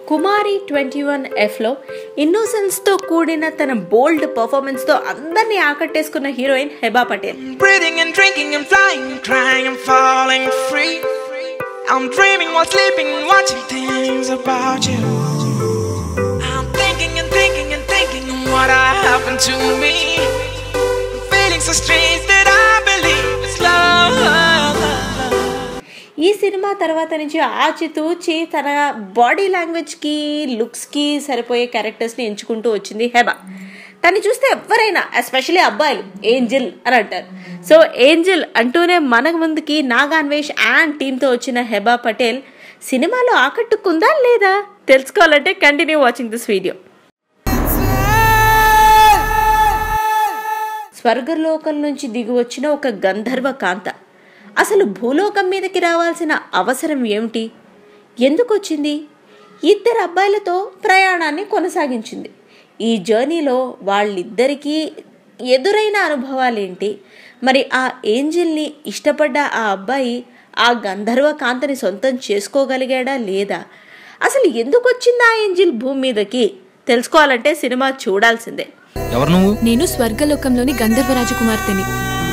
కుమారి twenty one ఎఫ్లో ఇన్నోసెన్స్తో కూడిన తన bold పర్ఫార్మెన్స్తో అందరినీ ఆకట్టేసుకున్న heroine Heba Patel Breathing and drinking and flying, crying and falling free. I'm dreaming while sleeping, watching things about you. I'm thinking and thinking and thinking what happened to me. Feeling so strange that I believe it's love. ఈ cinema తర్వాత నుంచి ఆచితూచి తన body లాంగ్వేజ్కి లుక్స్కి సరిపోయే క్యారెక్టర్స్ని ఎంచుకుంటూ వచ్చింది హెబా తను చూస్తే ఎవరైనా ఎస్పెషలీ అబ్బాయిలు ఏంజిల్ అని అంటారు సో ఏంజిల్ అంటూనే మన ముందుకి నాగాన్వేష్ అండ్ టీంతో వచ్చిన హెబా పటేల్ సినిమాలో ఆకట్టుకుందా లేదా తెలుసుకోవాలంటే కంటిన్యూ వాచింగ్ దిస్ వీడియో స్వర్గలోకం నుంచి దిగి వచ్చిన ఒక గంధర్వ కాంత అసలు భూలోకం మీదకి రావాల్సిన అవసరం ఏమిటి ఎందుకు వచ్చింది ఇద్దరు అబ్బాయిలతో ప్రయాణాన్ని కొనసాగించింది ఈ జర్నీలో వాళ్ళిద్దరికీ ఎదురైన అనుభవాలేంటి మరి ఆ ఏంజిల్ని ఇష్టపడ్డ ఆ అబ్బాయి ఆ గంధర్వ కాంతని సొంతం చేసుకోగలిగాడా లేదా అసలు ఎందుకు వచ్చింది ఆ ఏంజిల్ భూమి మీదకి తెలుసుకోవాలంటే సినిమా చూడాల్సిందే ఎవరు నువ్వు నేను స్వర్గలోకంలోని గంధర్వరాజు కుమార్తెని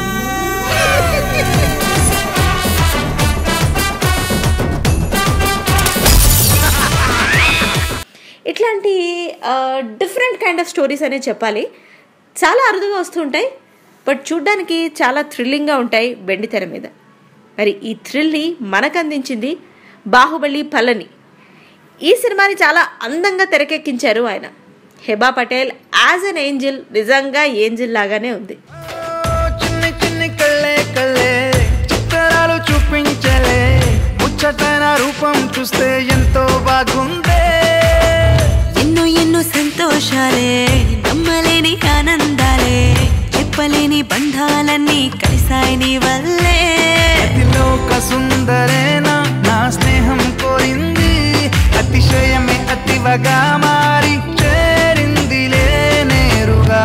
ఇట్లాంటి డిఫరెంట్ కైండ్ ఆఫ్ స్టోరీస్ అనేది చెప్పాలి చాలా అరుదుగా వస్తుంటాయి బట్ చూడ్డానికి చాలా థ్రిల్లింగ్గా ఉంటాయి వెండి తెర మీద మరి ఈ థ్రిల్ని మనకు అందించింది బాహుబలి పలని ఈ సినిమాని చాలా అందంగా తెరకెక్కించారు ఆయన Heba Patel as an angel నిజంగా ఏంజిల్ లాగానే ఉంది చిన్ని చిన్ని కళ్ళే కళ్ళే చిత్రాలు చూపించలే ముచ్చటైన రూపం చూస్తే ఎంతో బాగుందే ఎన్నో ఎన్నో సంతోషాలే నమ్మలేని ఆనందాలే చెప్పలేని బంధాలన్నీ కలిసాయి నీ వల్లే అతిలోక సుందరేనా నా స్నేహం కోరింది అతిశయమే అతివగా మారి చేరిందిలే నేరుగా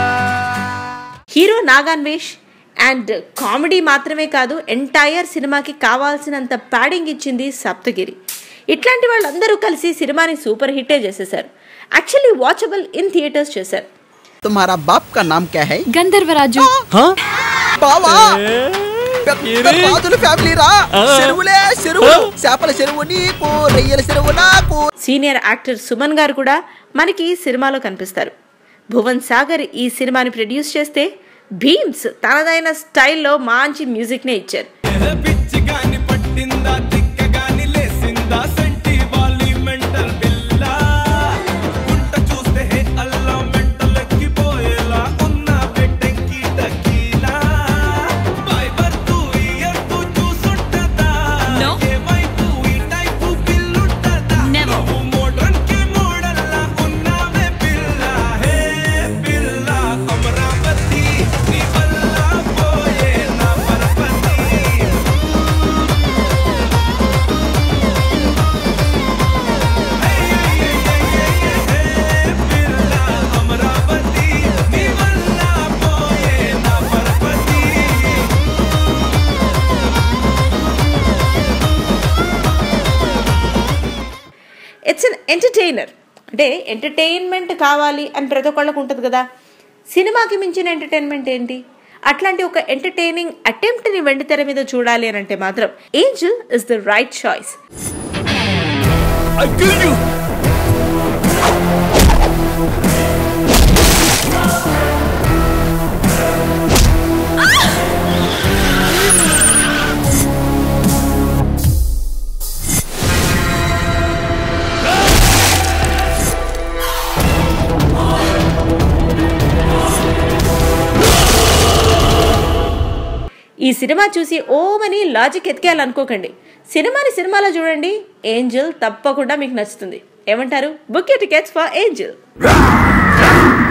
హీరో నాగాన్వేష్ అండ్ కామెడీ మాత్రమే కాదు ఎంటైర్ సినిమాకి కావాల్సినంత ప్యాడింగ్ ఇచ్చింది సప్తగిరి ఇట్లాంటి వాళ్ళందరూ కలిసి సినిమాని సూపర్ హిట్టే చేసేశారు యాక్చువల్లీ వాచబుల్ ఇన్ థియేటర్స్ చేశారు तुम्हारा बाप का नाम क्या है గంధర్వరాజు బావా పెద్ద రాజుల ఫ్యామిలీ రా చెరువులే చెరువులు చేపల చెరువు నీకు రొయ్యల చెరువు నాకు సీనియర్ యాక్టర్ సుమన్ గారు కూడా మనకి సినిమాలో కనిపిస్తారు భువన్ సాగర్ ఈ సినిమాని ప్రొడ్యూస్ చేస్తే భీమ్స్ తనదైన స్టైల్లో మంచి మ్యూజిక్నే ఇచ్చారు పిచ్చి గాని పట్టిందా తిక్క గాని లేసిందా సెంటి వాలి మెంటల్ బిల్లా గుంట చూస్తే హే అల్లా మెంటల్ ఎక్కిపోయేలా ఉన్న పెట్టెక్కి టకీలా బై బర్తు ఇయర్ తు చూసుంటదా No. ఏ వైపు ఈ టైపు పిల్లుంటదా Never. నువ్వు మోడ్రన్ కి మోడల్లా ఉన్నావే పిల్ల హే పిల్ల అమరావతి నీ వల్ల పోయే నా పరపతి అమరావతి నీ వల్ల పోయే నా పరపతి ఇట్స్ అన్ ఎంటర్టైనర్ అంటే ఎంటర్టైన్మెంట్ కావాలి అని ప్రతి ఒక్కళ్ళకు ఉంటుంది కదా సినిమాకి మించిన ఎంటర్టైన్మెంట్ ఏంటి అట్లాంటి ఒక ఎంటర్టైనింగ్ అటెంప్ట్ని వెండితెర మీద చూడాలి అని అంటే మాత్రం angel is the right choice ఈ సినిమా చూసి ఓమని లాజిక్ ఎతికేయాలనుకోకండి సినిమాని సినిమాలో చూడండి ఏంజల్ తప్పకుండా మీకు నచ్చుతుంది ఏమంటారు బుక్ టికెట్స్ ఫర్ ఏంజల్